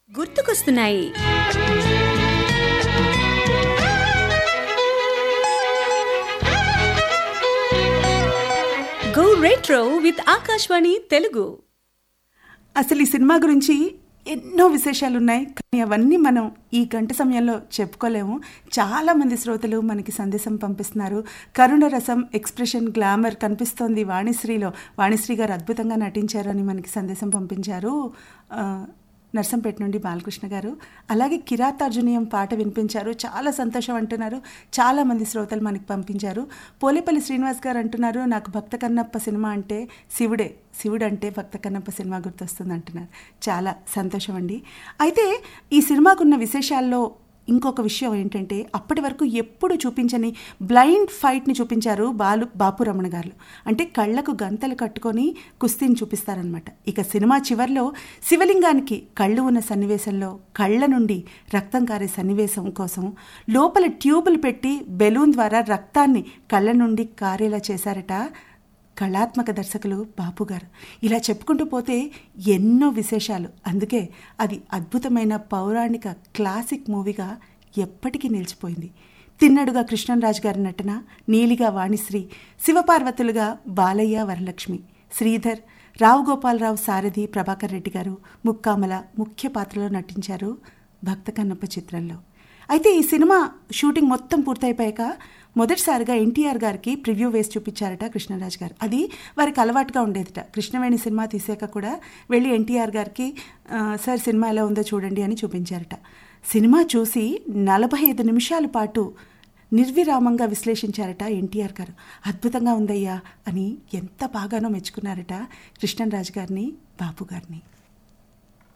గుర్తుకొస్తున్నాయి go retro with Akashvani Telugu అసలు ఈ సినిమా గురించి ఎన్నో విశేషాలు ఉన్నాయి కానీ అవన్నీ మనం ఈ గంట సమయంలో చెప్పుకోలేము చాలా మంది శ్రోతలు మనకి సందేశం పంపిస్తున్నారు కరుణ రసం ఎక్స్ప్రెషన్ గ్లామర్ కనిపిస్తోంది వాణిశ్రీలో వాణిశ్రీ గారు అద్భుతంగా నటించారు అని మనకి సందేశం పంపించారు ఆ, నర్సంపేట నుండి బాలకృష్ణ గారు అలాగే కిరాతార్జునీయం పాట వినిపించారు చాలా సంతోషం అంటున్నారు చాలా మంది శ్రోతలు మనకి పంపించారు పోలేపల్లి శ్రీనివాస్ గారు అంటున్నారు నాకు భక్త కన్నప్ప సినిమా అంటే శివుడే శివుడు అంటే భక్త కన్నప్ప సినిమా గుర్తొస్తుంది అంటున్నారు చాలా సంతోషం అండి అయితే ఈ సినిమాకున్న విశేషాల్లో ఇంకొక విషయం ఏంటంటే అప్పటి వరకు ఎప్పుడు చూపించని బ్లైండ్ ఫైట్ని చూపించారు బాలు బాపు రమణ గారు అంటే కళ్ళకు గంతలు కట్టుకొని కుస్తీని చూపిస్తారనమాట ఇక సినిమా చివర్లో శివలింగానికి కళ్ళు ఉన్న సన్నివేశంలో కళ్ళ నుండి రక్తం కారే సన్నివేశం కోసం లోపల ట్యూబులు పెట్టి బెలూన్ ద్వారా రక్తాన్ని కళ్ళ నుండి కారేలా చేశారట కళాత్మక దర్శకులు బాపు గారు ఇలా చెప్పుకుంటూ పోతే ఎన్నో విశేషాలు అందుకే అది అద్భుతమైన పౌరాణిక క్లాసిక్ మూవీగా ఎప్పటికీ నిలిచిపోయింది తిన్నడుగా కృష్ణంరాజు గారి నటన నీలిగా వాణిశ్రీ శివపార్వతులుగా బాలయ్య వరలక్ష్మి శ్రీధర్ రావు గోపాలరావు సారథి ప్రభాకర్ రెడ్డి గారు ముక్కామల ముఖ్య పాత్రలో నటించారు భక్త కన్నప్ప చిత్రంలో అయితే ఈ సినిమా షూటింగ్ మొత్తం పూర్తయిపోయాక మొదటిసారిగా ఎన్టీఆర్ గారికి ప్రివ్యూ వేసి చూపించారట కృష్ణరాజ్ గారు అది వారికి అలవాటుగా ఉండేదిట కృష్ణవేణి సినిమా తీసాక కూడా వెళ్ళి ఎన్టీఆర్ గారికి "ఆ, సార్ సినిమా ఎలా ఉందో చూడండి అని చూపించారట సినిమా చూసి నలభై ఐదు నిమిషాల పాటు నిర్విరామంగా విశ్లేషించారట ఎన్టీఆర్ గారు అద్భుతంగా ఉందయ్యా అని ఎంత బాగానో మెచ్చుకున్నారట కృష్ణరాజు గారిని బాపు గారిని